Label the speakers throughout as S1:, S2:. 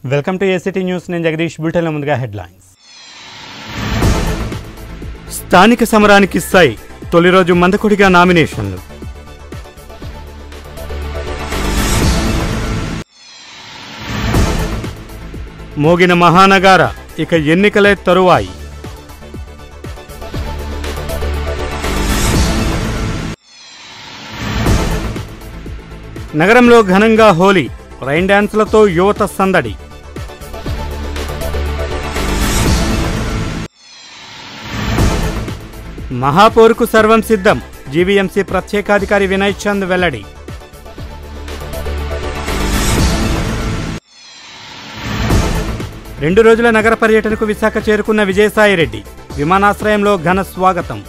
S1: welcome to ACT news నేను జగదీష్ బులెటిన్ల ముందుగా headlines స్థానిక సమరానికి సై తొలి రోజు మందకొడిగా నామినేషన్లు మోగిన మహానగార ఇక ఎన్నికలే తరువాయి నగరంలో ఘనంగా హోలీ రైన్ డ్యాన్స్లతో యువత సందడి మహాపౌరుకు సర్వం సిద్ధం జీవీఎంసీ ప్రత్యేకాధికారి వినయ్ చంద్ వెల్లడి రెండు రోజుల నగర పర్యటనకు విశాఖ చేరుకున్న విజయసాయిరెడ్డి విమానాశ్రయంలో ఘన స్వాగతం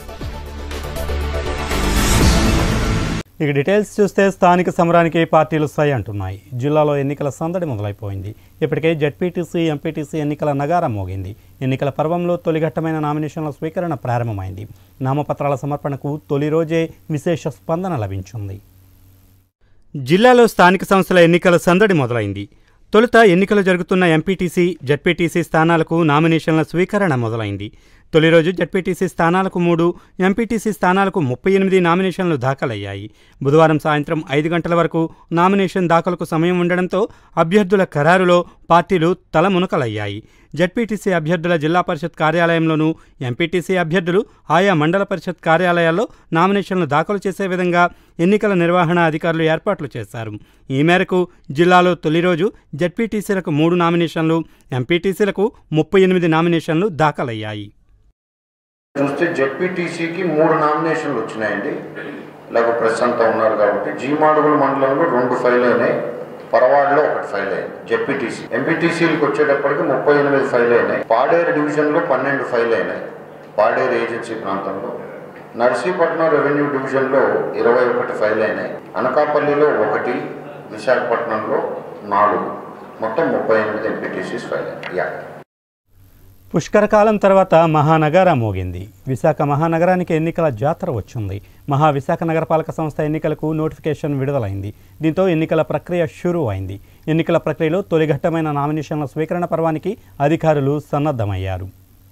S1: ఇక డీటెయిల్స్ చూస్తే స్థానిక సమరానికి పార్టీలు సై అంటున్నాయి జిల్లాలో ఎన్నికల సందడి మొదలైపోయింది ఇప్పటికే జడ్పీటీసీ ఎంపీటీసీ ఎన్నికల నగారం మోగింది ఎన్నికల పర్వంలో తొలిఘట్టమైన నామినేషన్ల స్వీకరణ ప్రారంభమైంది నామపత్రాల సమర్పణకు తొలి రోజే విశేష స్పందన లభించింది జిల్లాలో స్థానిక సంస్థల ఎన్నికల సందడి మొదలైంది తొలుత ఎన్నికలు జరుగుతున్న ఎంపీటీసీ జడ్పీటీసీ స్థానాలకు నామినేషన్ల స్వీకరణ మొదలైంది తొలి రోజు జడ్పీటీసీ స్థానాలకు మూడు ఎంపీటీసీ స్థానాలకు ముప్పై ఎనిమిది నామినేషన్లు దాఖలయ్యాయి బుధవారం సాయంత్రం ఐదు గంటల వరకు నామినేషన్ దాఖలకు సమయం ఉండడంతో అభ్యర్థుల ఖరారులో పార్టీలు తలమునకలయ్యాయి జడ్పీటీసీ అభ్యర్థుల జిల్లా పరిషత్ కార్యాలయంలోనూ ఎంపీటీసీ అభ్యర్థులు ఆయా మండల పరిషత్ కార్యాలయాల్లో నామినేషన్లు దాఖలు చేసే విధంగా ఎన్నికల నిర్వహణ అధికారులు ఏర్పాట్లు చేశారు ఈ మేరకు జిల్లాలో తొలి రోజు జడ్పీటీసీలకు మూడు నామినేషన్లు ఎంపీటీసీలకు ముప్పై ఎనిమిది నామినేషన్లు దాఖలయ్యాయి
S2: చూస్తే జెడ్పీటీసీకి మూడు నామినేషన్లు వచ్చినాయండి ఇలాగ ప్రెస్ అంతా ఉన్నారు కాబట్టి జీమాడుగుల మండలంలో రెండు ఫైల్ అయినాయి పరవాడలో ఒకటి ఫైల్ అయింది జెడ్పీటీసీ ఎంపీటీసీలకు వచ్చేటప్పటికి ముప్పై ఎనిమిది ఫైల్ అయినాయి పాడేరు డివిజన్లో పన్నెండు ఫైల్ అయినాయి పాడేరు ఏజెన్సీ ప్రాంతంలో నర్సీపట్నం రెవెన్యూ డివిజన్లో ఇరవై ఒకటి ఫైల్ అయినాయి అనకాపల్లిలో ఒకటి విశాఖపట్నంలో నాలుగు మొత్తం ముప్పై ఎనిమిది ఎంపీటీసీస్ ఫైల్ అయినాయి యా
S1: పుష్కరకాలం తర్వాత మహానగర మోగింది విశాఖ మహానగరానికి ఎన్నికల జాతర వచ్చింది మహా విశాఖ నగరపాలక సంస్థ ఎన్నికలకు నోటిఫికేషన్ విడుదలైంది దీంతో ఎన్నికల ప్రక్రియ షురూ అయింది ఎన్నికల ప్రక్రియలో తొలిఘట్టమైన నామినేషన్ల స్వీకరణ పర్వానికి అధికారులు సన్నద్ధమయ్యారు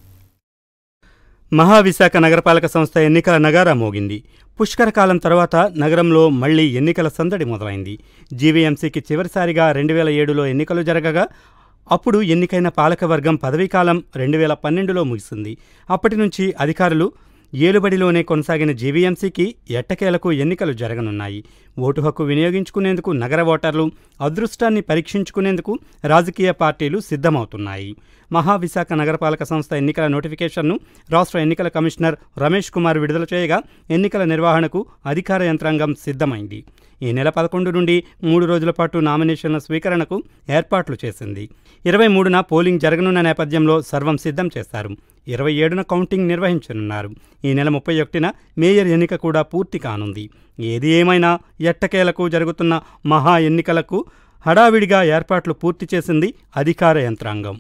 S1: మహావిశాఖ నగరపాలక సంస్థ ఎన్నికల నగారా మోగింది పుష్కరకాలం తర్వాత నగరంలో మళ్లీ ఎన్నికల సందడి మొదలైంది జీవీఎంసీకి చివరిసారిగా రెండు వేల ఏడులో ఎన్నికలు జరగగా అప్పుడు ఎన్నికైన పాలకవర్గం పదవీకాలం రెండు వేల పన్నెండులో ముగిసింది అప్పటి నుంచి అధికారులు ఏలుబడిలోనే కొనసాగిన జీవీఎంసీకి ఎట్టకేలకు ఎన్నికలు జరగనున్నాయి ఓటు హక్కు వినియోగించుకునేందుకు నగర ఓటర్లు అదృష్టాన్ని పరీక్షించుకునేందుకు రాజకీయ పార్టీలు సిద్ధమవుతున్నాయి మహావిశాఖ నగరపాలక సంస్థ ఎన్నికల నోటిఫికేషన్ను రాష్ట్ర ఎన్నికల కమిషనర్ రమేష్ కుమార్ విడుదల చేయగా ఎన్నికల నిర్వహణకు అధికార యంత్రాంగం సిద్ధమైంది ఈ నెల పదకొండు నుండి మూడు రోజుల పాటు నామినేషన్ల స్వీకరణకు ఏర్పాట్లు చేసింది ఇరవై మూడున పోలింగ్ జరగనున్న నేపథ్యంలో సర్వం సిద్ధం చేశారు ఇరవై ఏడున కౌంటింగ్ నిర్వహించనున్నారు ఈ నెల ముప్పై ఒకటిన మేయర్ ఎన్నిక కూడా పూర్తి కానుంది ఏది ఏమైనా ఎట్టకేలకు జరుగుతున్న మహా ఎన్నికలకు హడావిడిగా ఏర్పాట్లు పూర్తి చేసింది అధికార యంత్రాంగం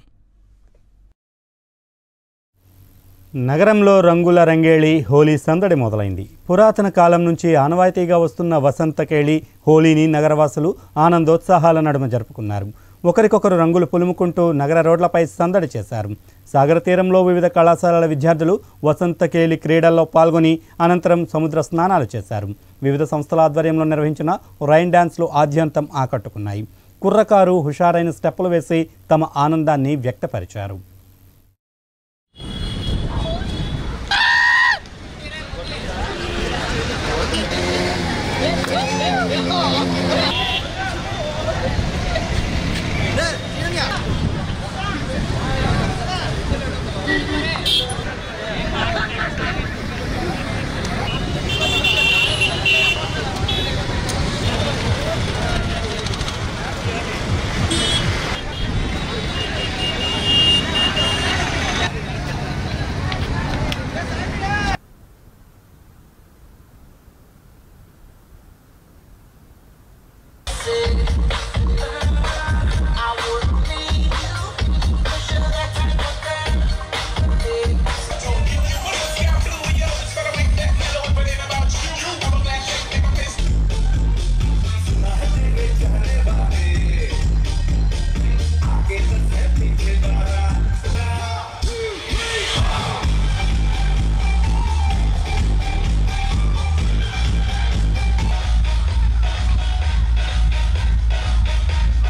S1: నగరంలో రంగుల రంగేళి హోలీ సందడి మొదలైంది పురాతన కాలం నుంచి ఆనవాయితీగా వస్తున్న వసంతకేళి హోలీని నగరవాసులు ఆనందోత్సాహాల నడుమ జరుపుకున్నారు ఒకరికొకరు రంగులు పులుముకుంటూ నగర రోడ్లపై సందడి చేశారు సాగర తీరంలో వివిధ కళాశాలల విద్యార్థులు వసంతకేలి క్రీడల్లో పాల్గొని అనంతరం సముద్ర స్నానాలు చేశారు వివిధ సంస్థల ఆధ్వర్యంలో నిర్వహించిన రైన్ డ్యాన్స్లు ఆద్యంతం ఆకట్టుకున్నాయి కుర్రకారు హుషారైన స్టెప్పులు వేసి తమ ఆనందాన్ని వ్యక్తపరిచారు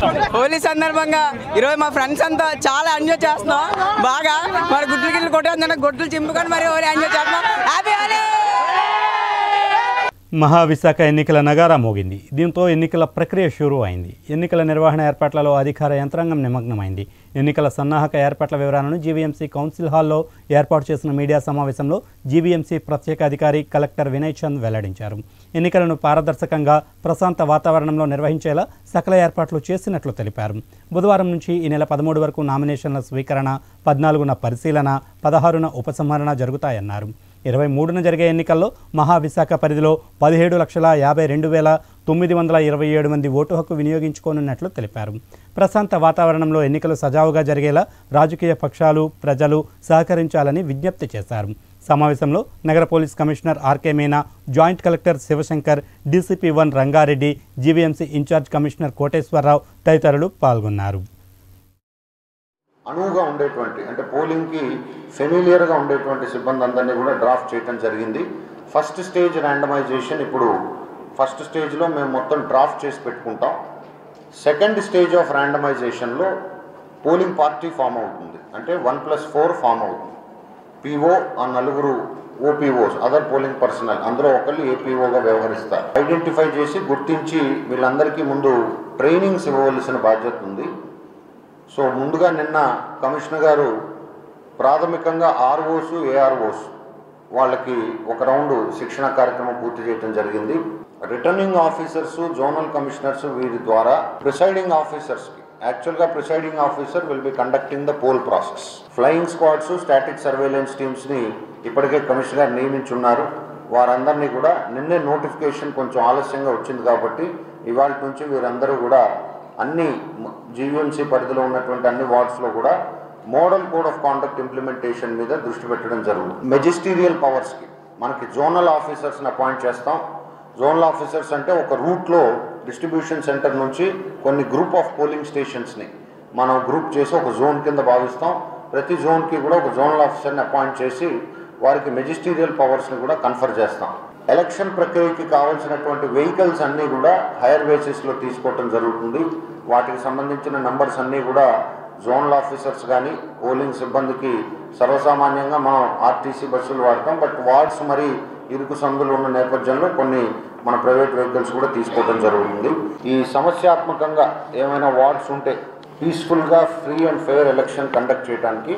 S3: హోలీ సందర్భంగా ఈరోజు మా ఫ్రెండ్స్ అంతా చాలా ఎంజాయ్ చేస్తున్నాం బాగా మరి గుడ్లు గిడ్లు కొట్టేస్తుందంటే గుడ్లు చింపుకొని మరి హోలీ ఎంజాయ్ చేస్తున్నాం హ్యాపీ హోలీ
S1: మహావిశాఖ ఎన్నికల నగారా మోగింది దీంతో ఎన్నికల ప్రక్రియ షురూ అయింది ఎన్నికల నిర్వహణ ఏర్పాట్లలో అధికార యంత్రాంగం నిమగ్నమైంది ఎన్నికల సన్నాహక ఏర్పాట్ల వివరాలను జీవీఎంసీ కౌన్సిల్ హాల్లో ఏర్పాటు చేసిన మీడియా సమావేశంలో జీవీఎంసీ ప్రత్యేక అధికారి కలెక్టర్ వినయ్ చంద్ వెల్లడించారు ఎన్నికలను పారదర్శకంగా ప్రశాంత వాతావరణంలో నిర్వహించేలా సకల ఏర్పాట్లు చేసినట్లు తెలిపారు బుధవారం నుంచి ఈ నెల పదమూడు వరకు నామినేషన్ల స్వీకరణ పద్నాలుగున పరిశీలన పదహారున ఉపసంహరణ జరుగుతాయన్నారు ఇరవై మూడున జరిగే ఎన్నికల్లో మహావిశాఖ పరిధిలో పదిహేడు లక్షల యాభై రెండు వేల తొమ్మిది వందల ఇరవై ఏడు మంది ఓటు హక్కు వినియోగించుకోనున్నట్లు తెలిపారు ప్రశాంత వాతావరణంలో ఎన్నికలు సజావుగా జరిగేలా రాజకీయ పక్షాలు ప్రజలు సహకరించాలని విజ్ఞప్తి చేశారు సమావేశంలో నగర police commissioner RK Meena joint collector Sivashankar DCP one Rangareddy GVMC incharge commissioner Koteswara Rao తదితరులు పాల్గొన్నారు
S2: అనువుగా ఉండేటువంటి అంటే పోలింగ్కి ఫెమిలియర్గా ఉండేటువంటి సిబ్బంది అందరినీ కూడా డ్రాఫ్ట్ చేయడం జరిగింది ఫస్ట్ స్టేజ్ ర్యాండమైజేషన్ ఇప్పుడు ఫస్ట్ స్టేజ్లో మేము మొత్తం డ్రాఫ్ట్ చేసి పెట్టుకుంటాం సెకండ్ స్టేజ్ ఆఫ్ ర్యాండమైజేషన్లో పోలింగ్ పార్టీ ఫామ్ అవుతుంది అంటే వన్ ప్లస్ ఫోర్ ఫామ్ అవుతుంది పీఓ ఆ నలుగురు ఓపీఓస్ అదర్ పోలింగ్ పర్సనల్ అందులో ఒకళ్ళు ఏపీఓగా వ్యవహరిస్తారు ఐడెంటిఫై చేసి గుర్తించి వీళ్ళందరికీ ముందు ట్రైనింగ్స్ ఇవ్వవలసిన బాధ్యత ఉంది సో ముందుగా నిన్న కమిషనర్ గారు ప్రాథమికంగా ఆర్ఓస్ ఏఆర్ఓస్ వాళ్ళకి ఒక రౌండ్ శిక్షణ కార్యక్రమం పూర్తి చేయడం జరిగింది రిటర్నింగ్ ఆఫీసర్స్ జోనల్ కమిషనర్స్ వీరి ద్వారా ప్రిసైడింగ్ ఆఫీసర్స్కి యాక్చువల్గా presiding officer will be conducting the poll process flying squads static surveillance టీమ్స్ని ఇప్పటికే కమిషనర్ గారు నియమించున్నారు వారందరినీ కూడా నిన్నే నోటిఫికేషన్ కొంచెం ఆలస్యంగా వచ్చింది కాబట్టి ఇవాళ నుంచి వీరందరూ కూడా అన్ని జీవీఎంసీ పరిధిలో ఉన్నటువంటి అన్ని వార్డ్స్లో కూడా model code of conduct implementation మీద దృష్టి పెట్టడం జరుగుతుంది మెజిస్టీరియల్ పవర్స్కి మనకి జోనల్ ఆఫీసర్స్ని అపాయింట్ చేస్తాం జోనల్ ఆఫీసర్స్ అంటే ఒక రూట్లో డిస్ట్రిబ్యూషన్ సెంటర్ నుంచి కొన్ని గ్రూప్ ఆఫ్ పోలింగ్ స్టేషన్స్ని మనం గ్రూప్ చేసి ఒక జోన్ కింద భావిస్తాం ప్రతి జోన్కి కూడా ఒక జోనల్ ఆఫీసర్ని అపాయింట్ చేసి వారికి మెజిస్టీరియల్ పవర్స్ని కూడా కన్ఫర్ చేస్తాం ఎలక్షన్ ప్రక్రియకి కావాల్సినటువంటి వెహికల్స్ అన్నీ కూడా హైయర్ బేసిస్లో తీసుకోవటం జరుగుతుంది వాటికి సంబంధించిన నంబర్స్ అన్నీ కూడా జోనల్ ఆఫీసర్స్ కానీ పోలింగ్ సిబ్బందికి సర్వసామాన్యంగా మనం ఆర్టీసీ బస్సులు వాడతాం బట్ వార్డ్స్ మరి ఇరుకు సందులు ఉన్న నేపథ్యంలో కొన్ని మన ప్రైవేట్ వెహికల్స్ కూడా తీసుకోవడం జరుగుతుంది ఈ సమస్యాత్మకంగా ఏమైనా వార్డ్స్ ఉంటే పీస్ఫుల్గా free and fair election conduct చేయడానికి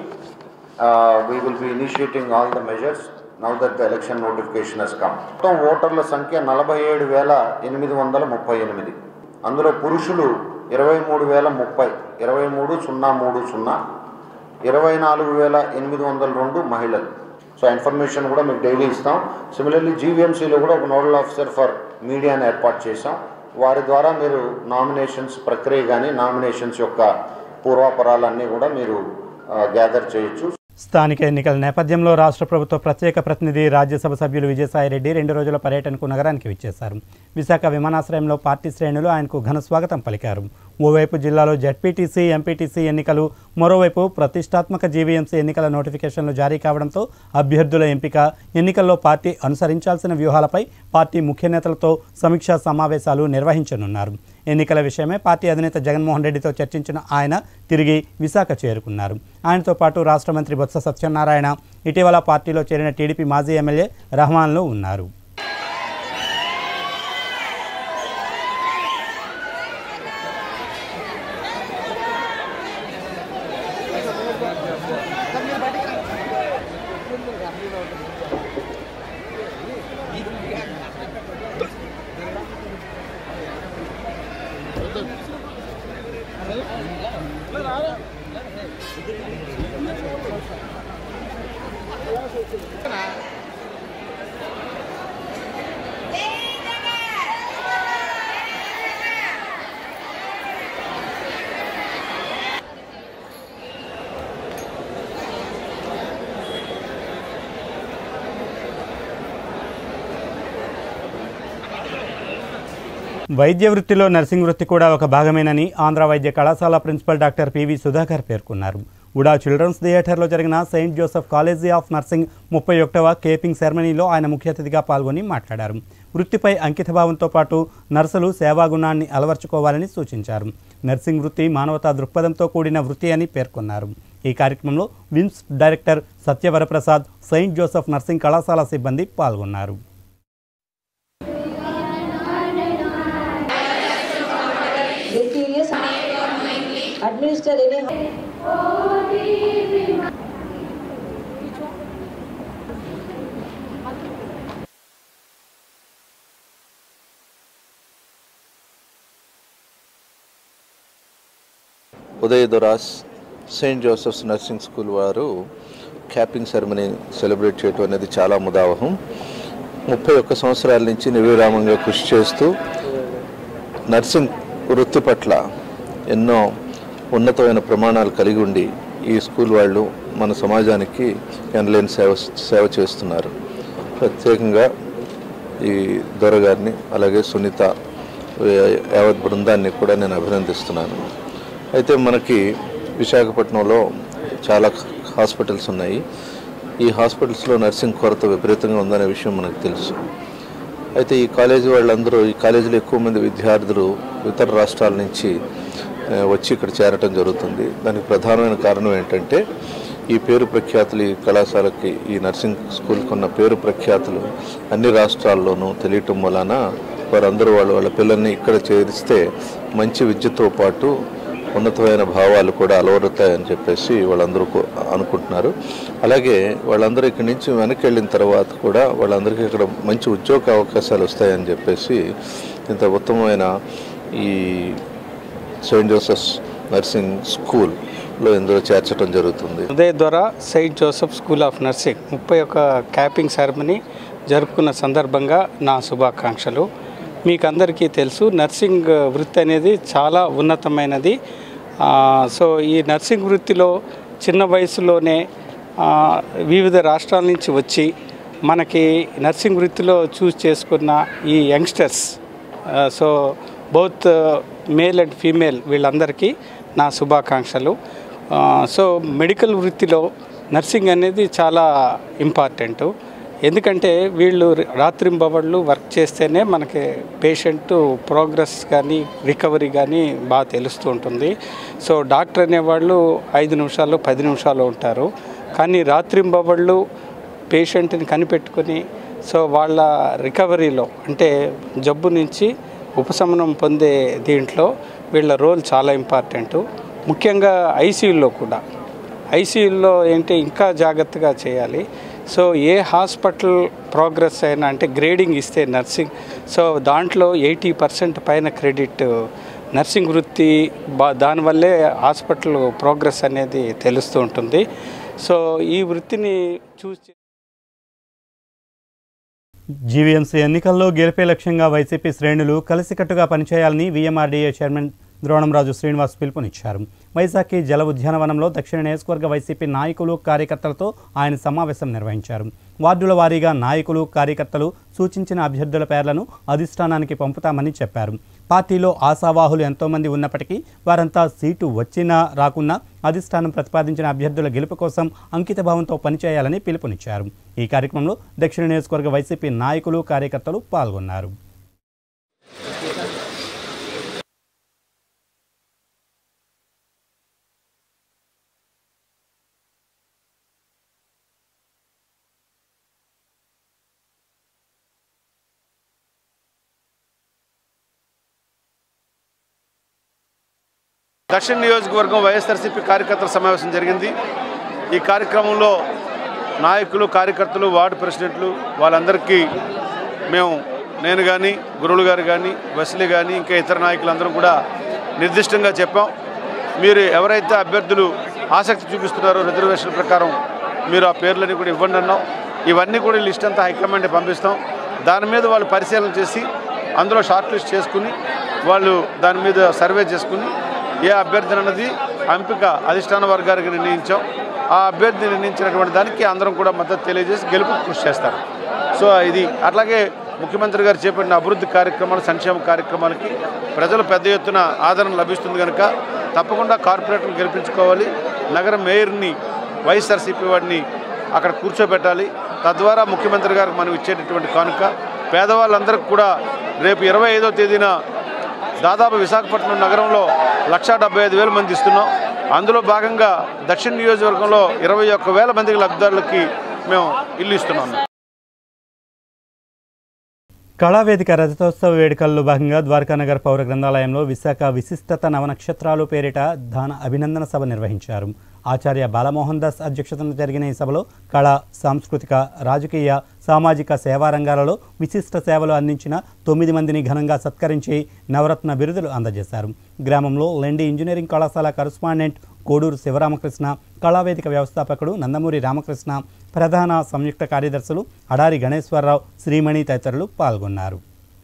S2: we will be initiating all the measures now that the election notification has come మొత్తం ఓటర్ల సంఖ్య నలభై ఏడు వేల ఎనిమిది వందల ముప్పై ఎనిమిది అందులో పురుషులు ఇరవై మూడు వేల ముప్పై ఇరవై మూడు సున్నా మూడు సున్నా ఇరవై నాలుగు వేల ఎనిమిది వందల రెండు మహిళలు సో ఆ ఇన్ఫర్మేషన్ కూడా మీకు డైలీ ఇస్తాం సిమిలర్లీ జీవీఎంసీలో కూడా ఒక నోడల్ ఆఫీసర్ ఫర్ మీడియాని ఏర్పాటు చేశాం వారి ద్వారా మీరు నామినేషన్స్ ప్రక్రియ కానీ నామినేషన్స్ యొక్క పూర్వాపరాలన్నీ కూడా మీరు గ్యాదర్ చేయొచ్చు
S1: స్థానిక ఎన్నికల నేపథ్యంలో రాష్ట్ర ప్రభుత్వ ప్రత్యేక ప్రతినిధి రాజ్యసభ సభ్యులు విజయసాయిరెడ్డి రెండు రోజుల పర్యటనకు నగరానికి విచ్చేశారు విశాఖ విమానాశ్రయంలో పార్టీ శ్రేణులు ఆయనకు ఘన స్వాగతం పలికారు ఓవైపు జిల్లాలో జడ్పీటీసీ ఎంపీటీసీ ఎన్నికలు మరోవైపు ప్రతిష్టాత్మక జీవీఎంసీ ఎన్నికల నోటిఫికేషన్లు జారీ కావడంతో అభ్యర్థుల ఎంపిక ఎన్నికల్లో పార్టీ అనుసరించాల్సిన వ్యూహాలపై పార్టీ ముఖ్య నేతలతో సమీక్షా సమావేశాలు నిర్వహించనున్నారు ఎన్నికల విషయమే పార్టీ అధినేత జగన్మోహన్ రెడ్డితో చర్చించిన ఆయన తిరిగి విశాఖ చేరుకున్నారు ఆయనతో పాటు రాష్ట్ర మంత్రి బొత్స సత్యనారాయణ ఇటీవల పార్టీలో చేరిన టీడీపీ మాజీ ఎమ్మెల్యే రహమాన్లు ఉన్నారు వైద్య వృత్తిలో నర్సింగ్ వృత్తి కూడా ఒక భాగమేనని ఆంధ్ర వైద్య కళాశాల ప్రిన్సిపల్ డాక్టర్ పివి సుధాకర్ పేర్కొన్నారు ఉడా చిల్డ్రన్స్ థియేటర్లో జరిగిన Saint Joseph college of nursing ముప్పై ఒకటవ కేపింగ్ సెరమనీలో ఆయన ముఖ్య అతిథిగా పాల్గొని మాట్లాడారు వృత్తిపై అంకితభావంతో పాటు నర్సులు సేవాగుణాన్ని అలవర్చుకోవాలని సూచించారు నర్సింగ్ వృత్తి మానవతా దృక్పథంతో కూడిన వృత్తి అని పేర్కొన్నారు ఈ కార్యక్రమంలో VIMS director Satyavaraprasad Saint Joseph nursing కళాశాల సిబ్బంది పాల్గొన్నారు
S4: Deleterious administer any
S5: ఉదయ్ దొరాస్ సెయింట్ జోసెఫ్స్ నర్సింగ్ స్కూల్ వారు క్యాపింగ్ సెరమనీ సెలబ్రేట్ చేయడం అనేది చాలా ముదావహం ముప్పై ఒక్క సంవత్సరాల నుంచి నిర్విరామంగా కృషి చేస్తూ నర్సింగ్ వృత్తి పట్ల ఎన్నో ఉన్నతమైన ప్రమాణాలు కలిగి ఉండి ఈ స్కూల్ వాళ్ళు మన సమాజానికి ఎనలేని సేవ సేవ చేస్తున్నారు ప్రత్యేకంగా ఈ దొరగారిని అలాగే సునీత యా- యావత్ బృందాన్ని కూడా నేను అభినందిస్తున్నాను అయితే మనకి విశాఖపట్నంలో చాలా హాస్పిటల్స్ ఉన్నాయి ఈ హాస్పిటల్స్లో నర్సింగ్ కొరత విపరీతంగా ఉందనే విషయం మనకు తెలుసు అయితే ఈ కాలేజీ వాళ్ళందరూ ఈ కాలేజీలో ఎక్కువ మంది విద్యార్థులు ఇతర రాష్ట్రాల నుంచి ఆ, వచ్చి ఇక్కడ చేరటం జరుగుతుంది దానికి ప్రధానమైన కారణం ఏంటంటే ఈ పేరు ప్రఖ్యాతులు ఈ కళాశాలకి ఈ నర్సింగ్ స్కూల్కి ఉన్న పేరు ప్రఖ్యాతులు అన్ని రాష్ట్రాల్లోనూ తెలియటం వలన వారందరూ వాళ్ళ వాళ్ళ పిల్లల్ని ఇక్కడ చేరిస్తే మంచి విద్యతో పాటు ఉన్నతమైన భావాలు కూడా అలవరుతాయని చెప్పేసి వాళ్ళందరూ కూ- అనుకుంటున్నారు అలాగే వాళ్ళందరూ ఇక్కడి నుంచి వెనక్కి వెళ్ళిన తర్వాత కూడా వాళ్ళందరికీ ఇక్కడ మంచి ఉద్యోగ అవకాశాలు వస్తాయని చెప్పేసి ఇంత ఉత్తమమైన ఈ సెయింట్ జోసెఫ్స్ నర్సింగ్ స్కూల్లో ఇందులో చేర్చడం జరుగుతుంది
S6: ఉదయ్ ద్వారా Saint Joseph school of nursing ముప్పై ఒక క్యాపింగ్ సెరమనీ జరుపుకున్న సందర్భంగా నా శుభాకాంక్షలు మీకు అందరికీ తెలుసు నర్సింగ్ వృత్తి అనేది చాలా ఉన్నతమైనది ఆ, సో ఈ నర్సింగ్ వృత్తిలో చిన్న వయసులోనే ఆ, వివిధ రాష్ట్రాల నుంచి వచ్చి మనకి నర్సింగ్ వృత్తిలో చూస్ చేసుకున్న ఈ youngsters so both male and female వీళ్ళందరికీ నా శుభాకాంక్షలు సో మెడికల్ వృత్తిలో నర్సింగ్ అనేది చాలా ఇంపార్టెంట్ ఎందుకంటే వీళ్ళు రాత్రింబవళ్ళు వర్క్ చేస్తేనే మనకి పేషెంట్ ప్రోగ్రెస్ కానీ రికవరీ కానీ బాగా తెలుస్తూ ఉంటుంది సో డాక్టర్ అనేవాళ్ళు ఐదు నిమిషాలు పది నిమిషాలు ఉంటారు కానీ రాత్రింబవళ్ళు పేషెంట్ని కనిపెట్టుకొని సో వాళ్ళ రికవరీలో అంటే జబ్బు నుంచి ఉపశమనం పొందే దీంట్లో వీళ్ళ రోల్ చాలా ఇంపార్టెంట్ ముఖ్యంగా ఐసీయూలో కూడా ఐసీయూలో ఏంటి ఇంకా జాగ్రత్తగా చేయాలి సో ఏ హాస్పిటల్ ప్రోగ్రెస్ అయినా అంటే గ్రేడింగ్ ఇస్తే నర్సింగ్ సో దాంట్లో ఎయిటీ పర్సెంట్ పైన క్రెడిట్ నర్సింగ్ వృత్తి బా దానివల్లే హాస్పిటల్ ప్రోగ్రెస్ అనేది తెలుస్తూ ఉంటుంది సో ఈ వృత్తిని చూసి
S1: జీవీఎంసీ ఎన్నికల్లో గెలిపే లక్ష్యంగా వైసీపీ శ్రేణులు కలిసికట్టుగా పనిచేయాలని వీఎంఆర్డీఏ చైర్మన్ ద్రోణంరాజు శ్రీనివాస్ పిలుపునిచ్చారు వైజాగ్కి జల ఉద్యానవనంలో దక్షిణ నియోజకవర్గ వైసీపీ నాయకులు కార్యకర్తలతో ఆయన సమావేశం నిర్వహించారు వార్డుల వారీగా నాయకులు కార్యకర్తలు సూచించిన అభ్యర్థుల పేర్లను అధిష్టానానికి పంపుతామని చెప్పారు పార్టీలో ఆశావాహులు ఎంతోమంది ఉన్నప్పటికీ వారంతా సీటు వచ్చినా రాకున్నా అధిష్టానం ప్రతిపాదించిన అభ్యర్థుల గెలుపు కోసం అంకితభావంతో పనిచేయాలని పిలుపునిచ్చారు ఈ కార్యక్రమంలో దక్షిణ నియోజకవర్గ వైసీపీ నాయకులు కార్యకర్తలు పాల్గొన్నారు
S7: దక్షిణ నియోజకవర్గం వైఎస్ఆర్సీపీ కార్యకర్తల సమావేశం జరిగింది ఈ కార్యక్రమంలో నాయకులు కార్యకర్తలు వార్డు ప్రెసిడెంట్లు వాళ్ళందరికీ మేము నేను కానీ గురువులు గారు కానీ వసలి కానీ ఇంకా ఇతర నాయకులందరూ కూడా నిర్దిష్టంగా చెప్పాం మీరు ఎవరైతే అభ్యర్థులు ఆసక్తి చూపిస్తున్నారో రిజర్వేషన్ ప్రకారం మీరు ఆ పేర్లని కూడా ఇవ్వండి అన్నాం ఇవన్నీ కూడా లిస్ట్ అంతా హైకమాండ్ పంపిస్తాం దాని మీద వాళ్ళు పరిశీలన చేసి అందులో షార్ట్ లిస్ట్ చేసుకుని వాళ్ళు దాని మీద సర్వే చేసుకుని ఏ అభ్యర్థి అన్నది ఎంపిక అధిష్టాన వర్గానికి నిర్ణయించాం ఆ అభ్యర్థి నిర్ణయించినటువంటి దానికి అందరం కూడా మద్దతు తెలియజేసి గెలుపు కృషి చేస్తారు సో ఇది అట్లాగే ముఖ్యమంత్రి గారు చేపట్టిన అభివృద్ధి కార్యక్రమాలు సంక్షేమ కార్యక్రమాలకి ప్రజలు పెద్ద ఎత్తున ఆదరణ లభిస్తుంది కనుక తప్పకుండా కార్పొరేటర్ని గెలిపించుకోవాలి నగర మేయర్ని వైఎస్ఆర్సీపీ వాడిని అక్కడ కూర్చోబెట్టాలి తద్వారా ముఖ్యమంత్రి గారికి మనం ఇచ్చేటటువంటి కానుక పేదవాళ్ళందరికీ కూడా రేపు ఇరవై ఐదో తేదీన దాదాపు విశాఖపట్నం నగరంలో లక్షా డెబ్బై ఐదు వేల మంది ఇస్తున్నాం అందులో భాగంగా దక్షిణ నియోజకవర్గంలో ఇరవై ఒక్క వేల మందికి లబ్ధిదారులకి మేము ఇల్లు ఇస్తున్నాం
S1: కళావేదిక రజతోత్సవ వేడుకల్లో భాగంగా ద్వారకానగర్ పౌర గ్రంథాలయంలో విశాఖ విశిష్టత నవనక్షత్రాలు పేరిట దాన అభినందన సభ నిర్వహించారు ఆచార్య బాలమోహన్ దాస్ అధ్యక్షతన జరిగిన ఈ సభలో కళ సాంస్కృతిక రాజకీయ సామాజిక సేవా రంగాలలో విశిష్ట సేవలు అందించిన తొమ్మిది మందిని ఘనంగా సత్కరించి నవరత్న బిరుదులు అందజేశారు గ్రామంలో లెండి ఇంజనీరింగ్ కళాశాల కరస్పాండెంట్ కోడూరు శివరామకృష్ణ కళావేదిక వ్యవస్థాపకుడు నందమూరి రామకృష్ణ ప్రధాన సంయుక్త కార్యదర్శులు అడారి గణేశ్వరరావు శ్రీమణి తదితరులు పాల్గొన్నారు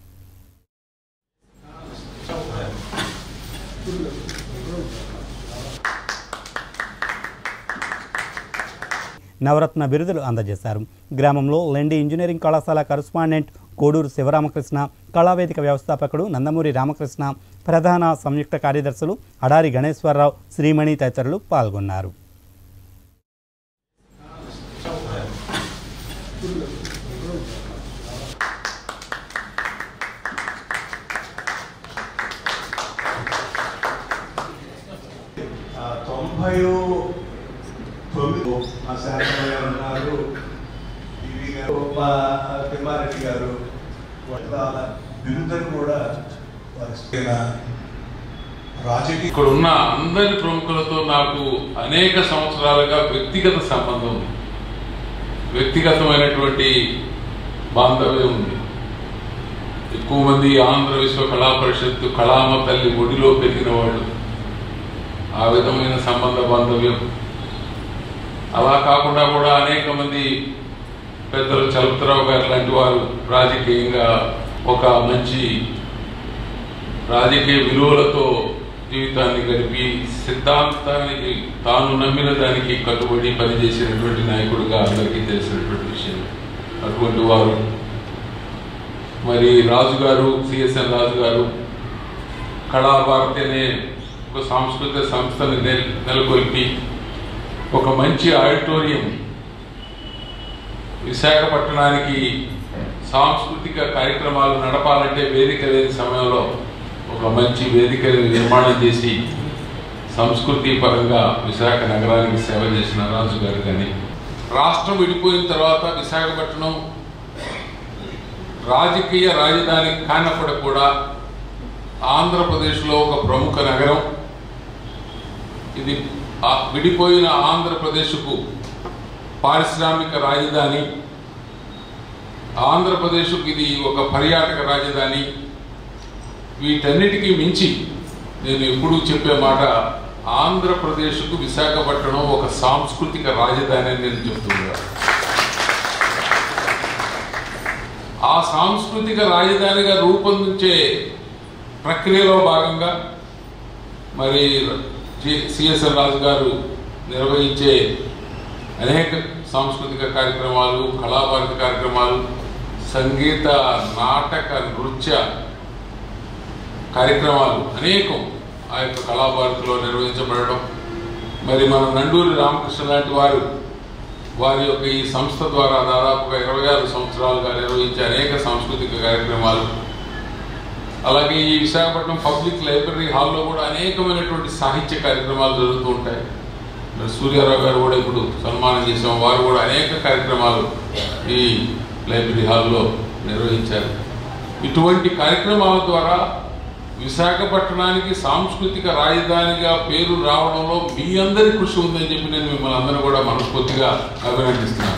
S1: నవరత్న బిరుదులు అందజేశారు గ్రామంలో లెండి ఇంజనీరింగ్ కళాశాల కరస్పాండెంట్ కోడూరు శివరామకృష్ణ కళావేదిక వ్యవస్థాపకుడు నందమూరి రామకృష్ణ ప్రధాన సంయుక్త కార్యదర్శులు అడారి గణేశ్వరరావు శ్రీమణి తదితరులు పాల్గొన్నారు
S8: తొంభై తొమ్మిది మా శాసన గారు ఉన్నారు ఇవి గారు మా తిమ్మారెడ్డి గారు వాళ్ళ బిరుదును కూడా వారి రాజకీయ
S9: ఇక్కడ ఉన్న అందరి ప్రముఖులతో నాకు అనేక సంవత్సరాలుగా వ్యక్తిగత సంబంధం ఉంది వ్యక్తిగతమైనటువంటి బాంధవ్యం ఉంది ఎక్కువ మంది ఆంధ్ర విశ్వ కళా పరిషత్తు కళామ తల్లి ఒడిలో పెరిగిన వాళ్ళు ఆ విధమైన సంబంధ బాంధవ్యం అలా కాకుండా కూడా అనేక మంది పెద్దలు చలపతిరావు గారు లాంటి వారు రాజకీయంగా ఒక మంచి రాజకీయ విలువలతో జీవితాన్ని గడిపి సిద్ధాంతానికి తాను నమ్మిన దానికి కట్టుబడి పనిచేసినటువంటి నాయకుడిగా అందరికీ తెలిసినటువంటి విషయం అటువంటి వారు మరి రాజు గారు సిఎస్ఎన్ రాజు గారు కళాభారతి అనే ఒక సాంస్కృతిక సంస్థని నెల- నెలకొల్పి ఒక మంచి ఆడిటోరియం విశాఖపట్నానికి సాంస్కృతిక కార్యక్రమాలు నడపాలంటే వేదిక లేని సమయంలో ఒక మంచి వేదికని నిర్మాణం చేసి సంస్కృతి పరంగా విశాఖ నగరానికి సేవ చేసిన రాజు గారు కానీ రాష్ట్రం విడిపోయిన తర్వాత విశాఖపట్నం రాజకీయ రాజధాని కానప్పటికి కూడా ఆంధ్రప్రదేశ్లో ఒక ప్రముఖ నగరం ఇది ఆ విడిపోయిన ఆంధ్రప్రదేశ్కు పారిశ్రామిక రాజధాని ఆంధ్రప్రదేశ్కు ఇది ఒక పర్యాటక రాజధాని వీటన్నిటికీ మించి నేను ఎప్పుడూ చెప్పే మాట ఆంధ్రప్రదేశ్కు విశాఖపట్నం ఒక సాంస్కృతిక రాజధాని అని నేను చెప్తున్నాను ఆ సాంస్కృతిక రాజధానిగా రూపొందించే ప్రక్రియలో భాగంగా మరి సిఎస్ఎల్ రాజు గారు నిర్వహించే అనేక సాంస్కృతిక కార్యక్రమాలు కళాభారతి కార్యక్రమాలు సంగీత నాటక నృత్య కార్యక్రమాలు అనేకం ఆ యొక్క కళాభారతిలో నిర్వహించబడడం మరి మన నండూరి రామకృష్ణ లాంటి వారు వారి యొక్క ఈ సంస్థ ద్వారా దాదాపుగా ఇరవై ఆరు సంవత్సరాలుగా నిర్వహించే అనేక సాంస్కృతిక కార్యక్రమాలు అలాగే ఈ విశాఖపట్నం పబ్లిక్ లైబ్రరీ హాల్లో కూడా అనేకమైనటువంటి సాహిత్య కార్యక్రమాలు జరుగుతూ ఉంటాయి మరి సూర్యారావు గారు కూడా ఇప్పుడు సన్మానం చేసాం వారు కూడా అనేక కార్యక్రమాలు ఈ లైబ్రరీ హాల్లో నిర్వహించారు ఇటువంటి కార్యక్రమాల ద్వారా విశాఖపట్నానికి సాంస్కృతిక రాజధానిగా పేరు రావడంలో మీ అందరి కృషి ఉందని చెప్పి నేను మిమ్మల్ని అందరూ కూడా మనస్ఫూర్తిగా అభినందిస్తున్నాను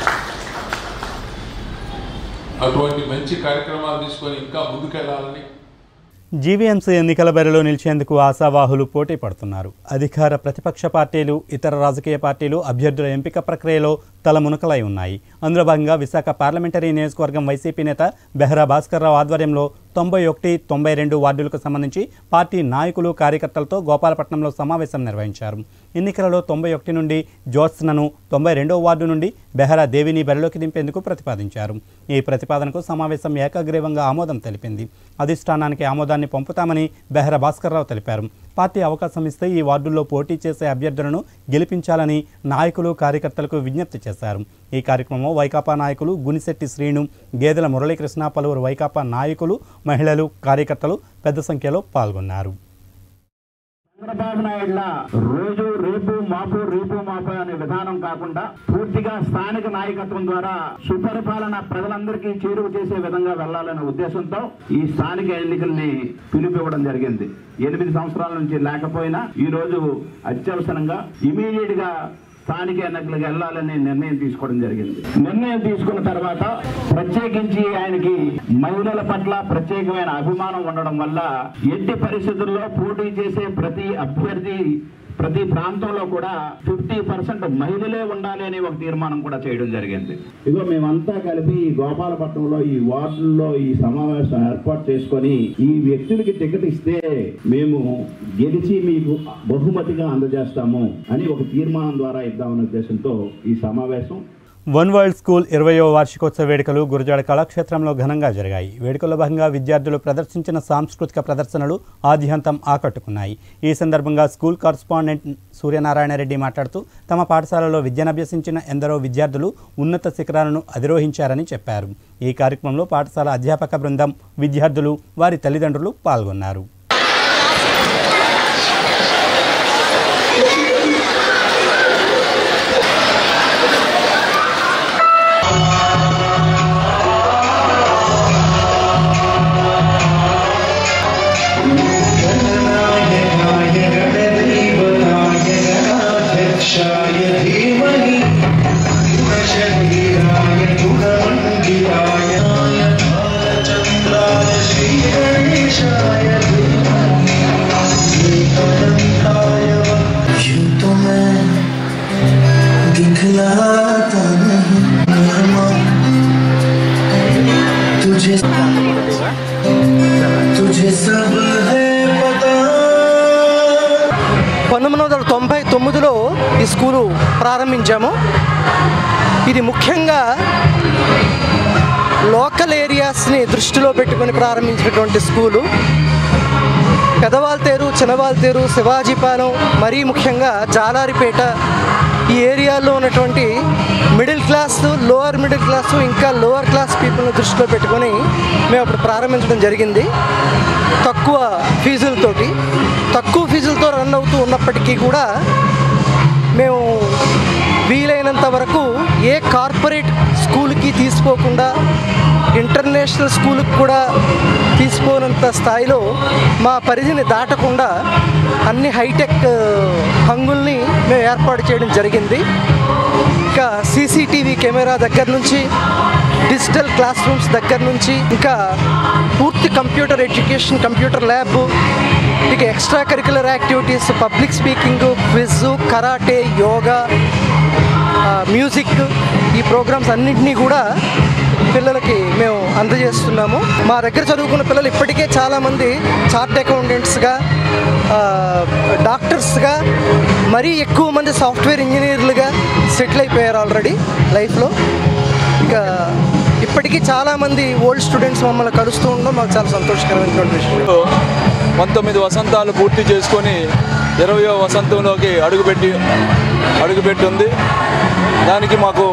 S9: అటువంటి మంచి కార్యక్రమాలు తీసుకొని ఇంకా ముందుకెళ్లాలని
S1: జీవీఎంసీ ఎన్నికల బరిలో నిలిచేందుకు ఆశావాహులు పోటీ పడుతున్నారు అధికార ప్రతిపక్ష పార్టీలు ఇతర రాజకీయ పార్టీలు అభ్యర్థుల ఎంపిక ప్రక్రియలో తలమునకలై ఉన్నాయి అందులో భాగంగా విశాఖ పార్లమెంటరీ నియోజకవర్గం వైసీపీ నేత బెహ్రా భాస్కర్రావు ఆధ్వర్యంలో తొంభై ఒకటి తొంభై రెండు వార్డులకు సంబంధించి పార్టీ నాయకులు కార్యకర్తలతో గోపాలపట్నంలో సమావేశం నిర్వహించారు ఎన్నికలలో తొంభై ఒకటి నుండి జ్యోత్స్నను తొంభై రెండవ వార్డు నుండి బెహరా దేవిని బరిలోకి దింపేందుకు ప్రతిపాదించారు ఈ ప్రతిపాదనకు సమావేశం ఏకగ్రీవంగా ఆమోదం తెలిపింది అధిష్టానానికి ఆమోదాన్ని పంపుతామని బెహరా భాస్కర్రావు తెలిపారు పార్టీ అవకాశం ఇస్తే ఈ వార్డుల్లో పోటీ చేసే అభ్యర్థులను గెలిపించాలని నాయకులు కార్యకర్తలకు విజ్ఞప్తి చేశారు చేశారు ఈ కార్యక్రమంలో వైకాపా నాయకులు గునిశెట్టి శ్రీను గేదెల మురళీకృష్ణ పలువురు వైకాపా నాయకులు మహిళలు కార్యకర్తలు పెద్ద సంఖ్యలో పాల్గొన్నారు
S10: చంద్రబాబు నాయుడుల రోజు రేపు మాపు రేపు మాపు అనే విధానం కాకుండా పూర్తిగా స్థానిక నాయకత్వం ద్వారా సుపరిపాలన ప్రజలందరికీ చేరువ చేసే విధంగా వెళ్లాలనే ఉద్దేశంతో ఈ స్థానిక ఎన్నికల్ని పిలిపివ్వడం జరిగింది ఎనిమిది సంవత్సరాల నుంచి లేకపోయినా ఈ రోజు అత్యవసరంగా ఇమీడియట్ గా స్థానిక ఎన్నికలకు వెళ్లాలని నిర్ణయం తీసుకోవడం జరిగింది నిర్ణయం తీసుకున్న తర్వాత ప్రత్యేకించి ఆయనకి మహిళల పట్ల ప్రత్యేకమైన అభిమానం ఉండడం వల్ల ఎట్టి పరిస్థితుల్లో పోటీ చేసే ప్రతి అభ్యర్థి ప్రతి ప్రాంతంలో కూడా ఫిఫ్టీ పర్సెంట్ మహిళలే ఉండాలి అనే ఒక తీర్మానం కూడా చేయడం జరిగింది ఇదిగో మేమంతా కలిపి ఈ గోపాలపట్నంలో ఈ వార్డుల్లో ఈ సమావేశం ఏర్పాటు చేసుకొని ఈ వ్యక్తులకి టికెట్ ఇస్తే మేము గెలిచి మీకు బహుమతిగా అందజేస్తాము అని ఒక తీర్మానం ద్వారా ఇద్దామనే ఉద్దేశంతో ఈ సమావేశం
S1: వన్ వరల్డ్ స్కూల్ ఇరవయో వార్షికోత్సవ వేడుకలు గురజాడ కళాక్షేత్రంలో ఘనంగా జరిగాయి వేడుకల్లో భాగంగా విద్యార్థులు ప్రదర్శించిన సాంస్కృతిక ప్రదర్శనలు ఆద్యంతం ఆకట్టుకున్నాయి ఈ సందర్భంగా స్కూల్ కరస్పాండెంట్ సూర్యనారాయణ రెడ్డి మాట్లాడుతూ తమ పాఠశాలలో విద్యనభ్యసించిన ఎందరో విద్యార్థులు ఉన్నత శిఖరాలను అధిరోహించారని చెప్పారు ఈ కార్యక్రమంలో పాఠశాల అధ్యాపక బృందం విద్యార్థులు వారి తల్లిదండ్రులు పాల్గొన్నారు
S11: दिखलाता नहीं नरमा तुझे तुझे सब है पता
S12: పంతొమ్మిది వందల తొంభై తొమ్మిదిలో ఈ స్కూలు ప్రారంభించాము ఇది ముఖ్యంగా లోకల్ ఏరియాస్ని దృష్టిలో పెట్టుకొని ప్రారంభించినటువంటి స్కూలు పెదవాల్తేరు చిన్నవాల్తేరు శివాజీపాలెం మరీ ముఖ్యంగా జాలారిపేట ఈ ఏరియాలో ఉన్నటువంటి middle class lower middle class ఇంకా లోవర్ క్లాస్ పీపుల్ని దృష్టిలో పెట్టుకొని మేము అప్పుడు ప్రారంభించడం జరిగింది తక్కువ ఫీజులతోటి తక్కువ ఫీజులతో రన్ అవుతూ ఉన్నప్పటికీ కూడా మేము వీలైనంత వరకు ఏ కార్పొరేట్ స్కూల్కి తీసుకోకుండా ఇంటర్నేషనల్ స్కూల్కి కూడా తీసుకోనంత స్థాయిలో మా పరిధిని దాటకుండా అన్ని హైటెక్ హంగుల్ని మేము ఏర్పాటు చేయడం జరిగింది ఇంకా సీసీటీవీ కెమెరా దగ్గర నుంచి డిజిటల్ క్లాస్ రూమ్స్ దగ్గర నుంచి ఇంకా పూర్తి కంప్యూటర్ ఎడ్యుకేషన్ కంప్యూటర్ ల్యాబ్ ఇక extra curricular activities public speaking quiz karate yoga ఆ, మ్యూజిక్ ఈ ప్రోగ్రామ్స్ అన్నింటినీ కూడా పిల్లలకి మేము అందజేస్తున్నాము మా దగ్గర చదువుకున్న పిల్లలు ఇప్పటికే చాలామంది చార్ట్ అకౌంటెంట్స్గా ఆ, డాక్టర్స్గా మరీ ఎక్కువ మంది సాఫ్ట్వేర్ ఇంజనీర్లుగా సెటిల్ అయిపోయారు ఆల్రెడీ లైఫ్లో ఇక ఇప్పటికీ చాలామంది ఓల్డ్ స్టూడెంట్స్ మమ్మల్ని కలుస్తూ ఉండడం మాకు చాలా సంతోషకరమైనటువంటి విషయం
S13: పంతొమ్మిది వసంతాలు పూర్తి చేసుకొని ఇరవయో వసంతంలోకి అడుగుపెట్టి అడుగుపెట్టింది దానికి మాకు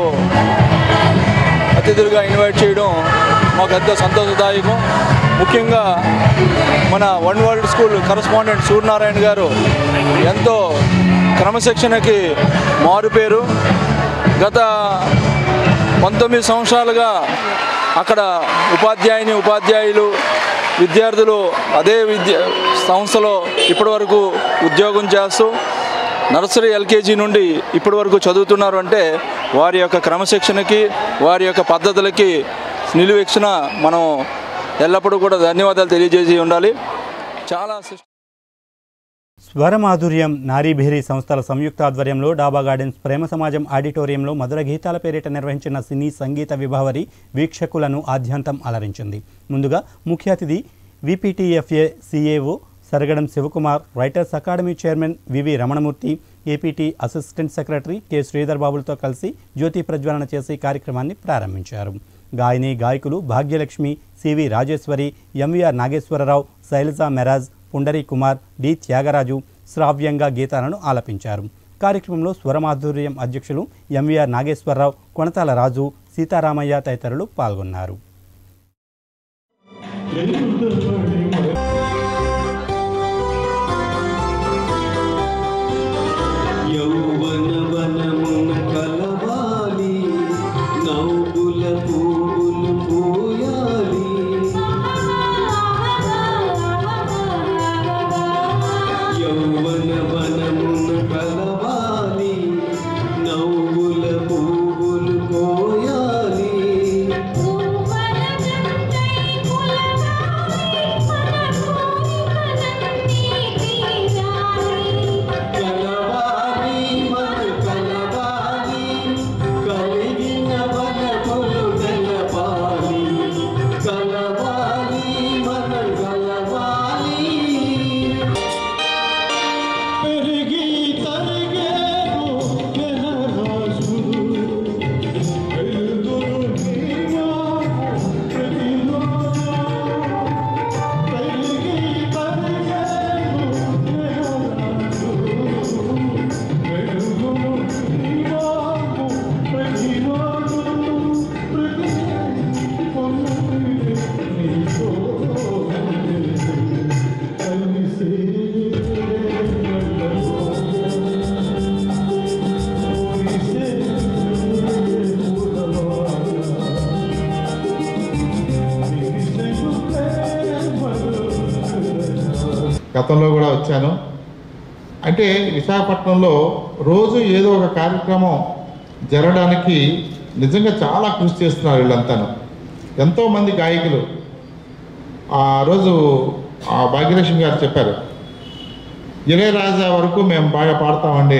S13: అతిథులుగా ఇన్వైట్ చేయడం మాకు ఎంతో సంతోషదాయకం ముఖ్యంగా మన one world school correspondent Suryanarayana గారు ఎంతో క్రమశిక్షణకి మారుపేరు గత పంతొమ్మిది సంవత్సరాలుగా అక్కడ ఉపాధ్యాయుని ఉపాధ్యాయులు విద్యార్థులు అదే విద్య సంస్థలో ఇప్పటివరకు ఉద్యోగం చేస్తూ నర్సరీ ఎల్కేజీ నుండి ఇప్పటి వరకు చదువుతున్నారు అంటే వారి యొక్క క్రమశిక్షణకి వారి యొక్క పద్ధతులకి నిలువెక్షణ మనం ఎల్లప్పుడూ కూడా ధన్యవాదాలు తెలియజేసి ఉండాలి చాలా సిస్-
S1: స్వరమాధుర్యం నారీభేరి సంస్థల సంయుక్త ఆధ్వర్యంలో డాబా గార్డెన్స్ ప్రేమ సమాజం ఆడిటోరియంలో మధుర గీతాల పేరిట నిర్వహించిన సినీ సంగీత విభావరి వీక్షకులను ఆద్యంతం అలరించింది ముందుగా ముఖ్య అతిథి VPTFA CAO Saragadam Sivakumar writers academy chairman VV Ramanamurthy APT assistant secretary K Sridhar బాబులతో కలిసి జ్యోతి ప్రజ్వలన చేసి కార్యక్రమాన్ని ప్రారంభించారు గాయని గాయకులు Bhagyalakshmi CV Rajeswari MVR Nageswara Rao Sailaja Meraj Pundari Kumar D Tyagaraju శ్రావ్యంగా గీతాలను ఆలపించారు కార్యక్రమంలో స్వరమాధుర్యం అధ్యక్షులు ఎంవీఆర్ నాగేశ్వరరావు కొనతాల రాజు సీతారామయ్య తదితరులు పాల్గొన్నారు
S11: యౌవన వనమున కలవాలి నవ్వుల పువ్వులు పూయాలి యౌవన వనమున కలవాలి నవ్వుల పువ్వులు పోయాలి కలవాలి మన కలవాలి కలిగిన వనములు తెలపాలి కలవాలి మన కలవాలి పెరిగి తరిగేను జనరాశు వెలుగురు నీవా ప్రతిరోజు పెరిగి తరిగేను జనరాశు వెలుగురు నీవా ప్రతిరోజు ప్రతి పొంది నీతో
S14: గతంలో కూడా వచ్చాను అంటే విశాఖపట్నంలో రోజు ఏదో ఒక కార్యక్రమం జరగడానికి నిజంగా చాలా కృషి చేస్తున్నారు వీళ్ళంతాను ఎంతోమంది గాయకులు ఆ రోజు ఆ భాగ్యలక్ష్మి గారు చెప్పారు ఇళయరాజా వరకు మేము బాగా పాడతామండి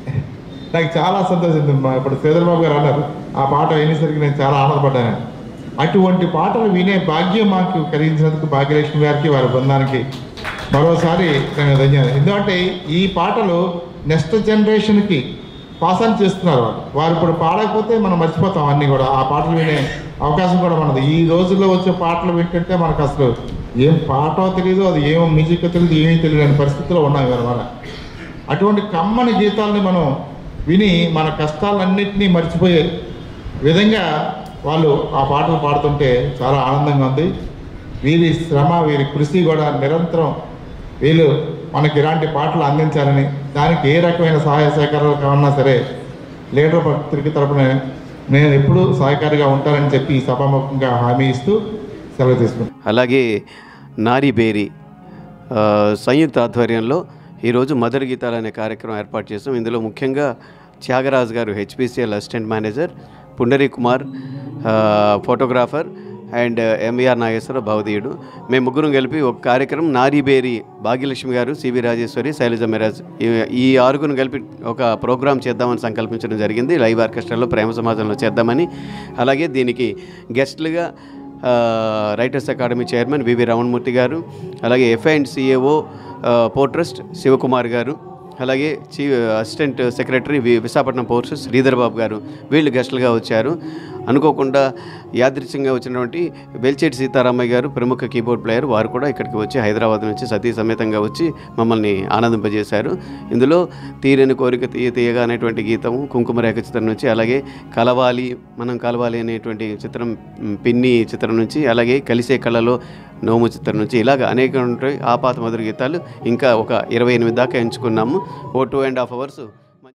S14: నాకు చాలా సంతోషించింది మా ఇప్పుడు శ్రీధరబాబు గారు అన్నారు ఆ పాట వినేసరికి నేను చాలా ఆనందపడ్డాను అటువంటి పాటలు వినే భాగ్యం మాకు కలిగించినందుకు భాగ్యలక్ష్మి గారికి వారి బృందానికి మరోసారి నేను ధన్యవాదాలు ఎందుకంటే ఈ పాటలు నెక్స్ట్ జనరేషన్కి పాస్ ఆన్ చేస్తున్నారు వాళ్ళు వారు ఇప్పుడు పాడకపోతే మనం మర్చిపోతాం అన్నీ కూడా ఆ పాటలు వినే అవకాశం కూడా మనది ఈ రోజుల్లో వచ్చే పాటలు వింటుంటే మనకు అసలు ఏం పాటో తెలియదు అది ఏం మ్యూజిక్ తెలియదు ఏమీ తెలియదు అనే పరిస్థితిలో ఉన్నాం ఇవాళ అటువంటి కమ్మని గీతాలని మనం విని మన కష్టాలన్నింటినీ మర్చిపోయే విధంగా వాళ్ళు ఆ పాటలు పాడుతుంటే చాలా ఆనందంగా ఉంది వీరి శ్రమ వీరి కృషి కూడా నిరంతరం వీళ్ళు మనకి ఇలాంటి పాటలు అందించాలని దానికి ఏ రకమైన సహాయ సహకారాలు కావన్నా సరే లీడర్ పత్రిక తరపున నేను ఎప్పుడూ సహకారిగా ఉంటానని చెప్పి సభాముఖంగా హామీ ఇస్తూ సెలవు తీసుకుంటాను
S15: అలాగే నారీబేరి ఆ, సంయుక్త ఆధ్వర్యంలో ఈరోజు మదర్ గీతాలు అనే కార్యక్రమం ఏర్పాటు చేసాం ఇందులో ముఖ్యంగా త్యాగరాజ్ గారు HPCL assistant manager Pundari Kumar ఆ, ఫోటోగ్రాఫర్ అండ్ ఎంవిఆర్ నాగేశ్వర భవదీయుడు మేము ముగ్గురం కలిపి ఒక కార్యక్రమం నారీబేరి భాగ్యలక్ష్మి గారు సివి రాజేశ్వరి శైలజ మిరాజ్ ఈ- ఈ ఆరుగురు కలిపి ఒక ప్రోగ్రామ్ చేద్దామని సంకల్పించడం జరిగింది లైవ్ ఆర్కెస్ట్రాలో ప్రేమ సమాజంలో చేద్దామని అలాగే దీనికి గెస్ట్లుగా ఆ, writers academy chairman VV Ramanamurthy గారు అలాగే FI and CAO port trust Sivakumar గారు అలాగే చీ assistant secretary V Visakhapatnam ports Sridhar Babu గారు వీళ్ళు గెస్టులుగా వచ్చారు అనుకోకుండా యాదృచ్ఛికంగా వచ్చినటువంటి బెల్చేటి సీతారామయ్య గారు ప్రముఖ కీబోర్డ్ ప్లేయర్ వారు కూడా ఇక్కడికి వచ్చి హైదరాబాద్ నుంచి సతీ సమేతంగా వచ్చి మమ్మల్ని ఆనందింపజేశారు ఇందులో తీరని కోరిక తీయ తీయగా అనేటువంటి గీతము కుంకుమరేఖ చిత్రం నుంచి అలాగే కలవాలి మనం కలవాలి అనేటువంటి చిత్రం మ్, పిన్ని చిత్రం నుంచి అలాగే కలిసే కళలో నోము చిత్రం నుంచి ఇలాగ అనేక ఉంటాయి ఆపాత మధుర గీతాలు ఇంకా ఒక ఇరవై ఎనిమిది దాకా ఎంచుకున్నాము ఓ two and half hours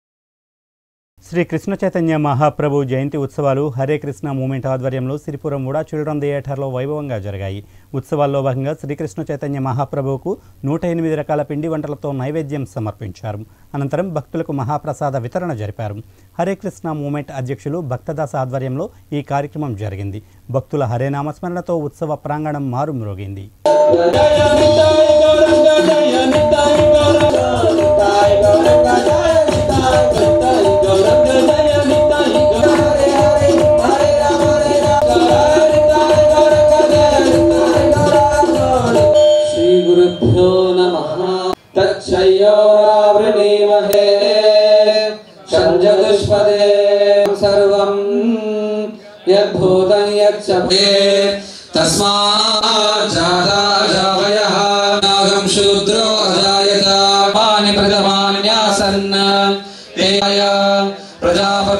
S1: Sri Krishna Chaitanya Mahaprabhu జయంతి ఉత్సవాలు హరే కృష్ణ మూమెంట్ ఆధ్వర్యంలో సిరిపురం కూడా చిల్డ్రన్ థియేటర్లో వైభవంగా జరిగాయి ఉత్సవాల్లో భాగంగా శ్రీకృష్ణ చైతన్య మహాప్రభువుకు నూట ఎనిమిది రకాల పిండి వంటలతో నైవేద్యం సమర్పించారు అనంతరం భక్తులకు మహాప్రసాద వితరణ జరిపారు హరే కృష్ణ మూమెంట్ అధ్యక్షులు భక్తదాస ఆధ్వర్యంలో ఈ కార్యక్రమం జరిగింది భక్తుల హరేనామస్మరణతో ఉత్సవ ప్రాంగణం మారుమ్రోగింది
S16: श्रीगुरुभ्यो नमः तच्छयोरावृणीमहे सञ्जगुष्पदे सर्वं यद्भूतं यच्च भे तस्माज्जाताजावयः नागं शूद्रो अजायत पानि प्रथमान्यासन्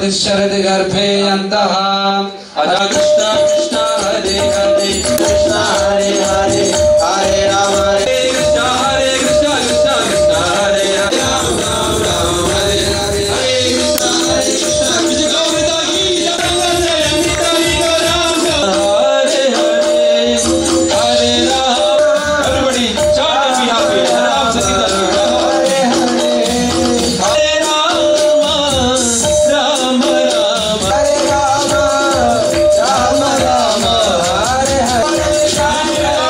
S16: शरद गर्भे अन्तः अदा कृष्ण कृष्ण हरे हरे कृष्ण हरे हरे हरे राम हरे कृष्ण हरे कृष्ण कृष्ण कृष्ण हरे हरे राम राम राम हरे हरे हरे कृष्ण हरे कृष्ण कृष्ण गोविंदा की जय अमिता की Ram Hare Hare Hare Ram everybody chant and be happy Ram Sakita हरे हरे हरे राम राम राम हरे राम राम राम हरे हरे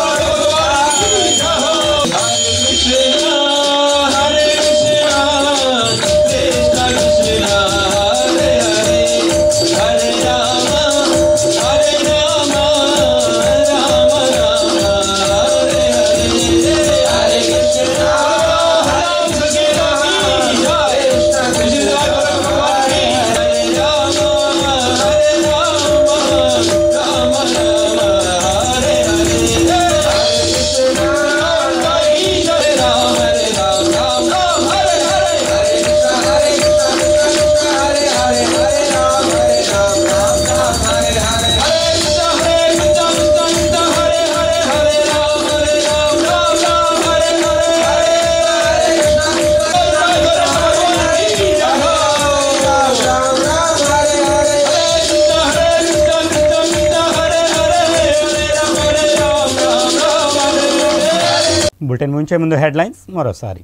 S16: हरे कृष्ण कृष्ण कृष्ण हरे हरे हरे राम हरे राम राम राम हरे हरे हरे कृष्ण राम सखीरा की जय कृष्ण कृष्ण भगवान की हरे राम हरे राम राम राम हरे हरे हरे कृष्ण राम की जय राम हरे राम राम राम हरे हरे हरे कृष्ण हरे कृष्ण कृष्ण कृष्ण हरे हरे हरे राम हरे राम राम राम हरे हरे हरे कृष्ण हरे कृष्ण कृष्ण कृष्ण हरे हरे हरे राम हरे राम राम राम हरे हरे हरे हरे कृष्ण कृष्ण राम राम राम हरे हरे हरे कृष्ण हरे कृष्ण कृष्ण कृष्ण हरे हरे हरे राम हरे राम राम राम हरे हरे
S1: బులెటిన్ ముంచే ముందు హెడ్లైన్స్ మరోసారి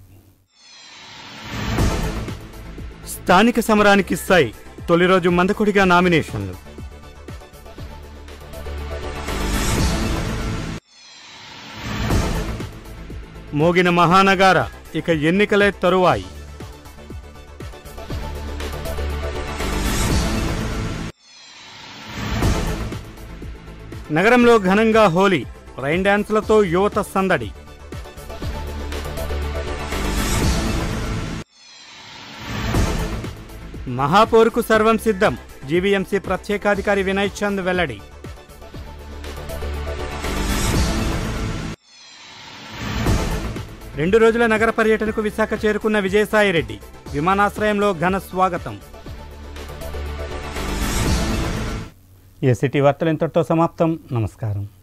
S1: స్థానిక సమరానికి సై తొలి రోజు మందకొడిగా నామినేషన్లు మోగిన మహానగార ఇక ఎన్నికలే తరువాయి నగరంలో ఘనంగా హోలీ రైన్ డ్యాన్స్లతో యువత సందడి మహాపౌరుకు సర్వం సిద్ధం జీవీఎంసీ ప్రత్యేకాధికారి వినయ్ చంద్ వెల్లడి రెండు రోజుల నగర పర్యటనకు విశాఖ చేరుకున్న విజయసాయిరెడ్డి విమానాశ్రయంలో ఘన స్వాగతం ఏ సిటీ వార్తలు ఇంతటితో సమాప్తం నమస్కారం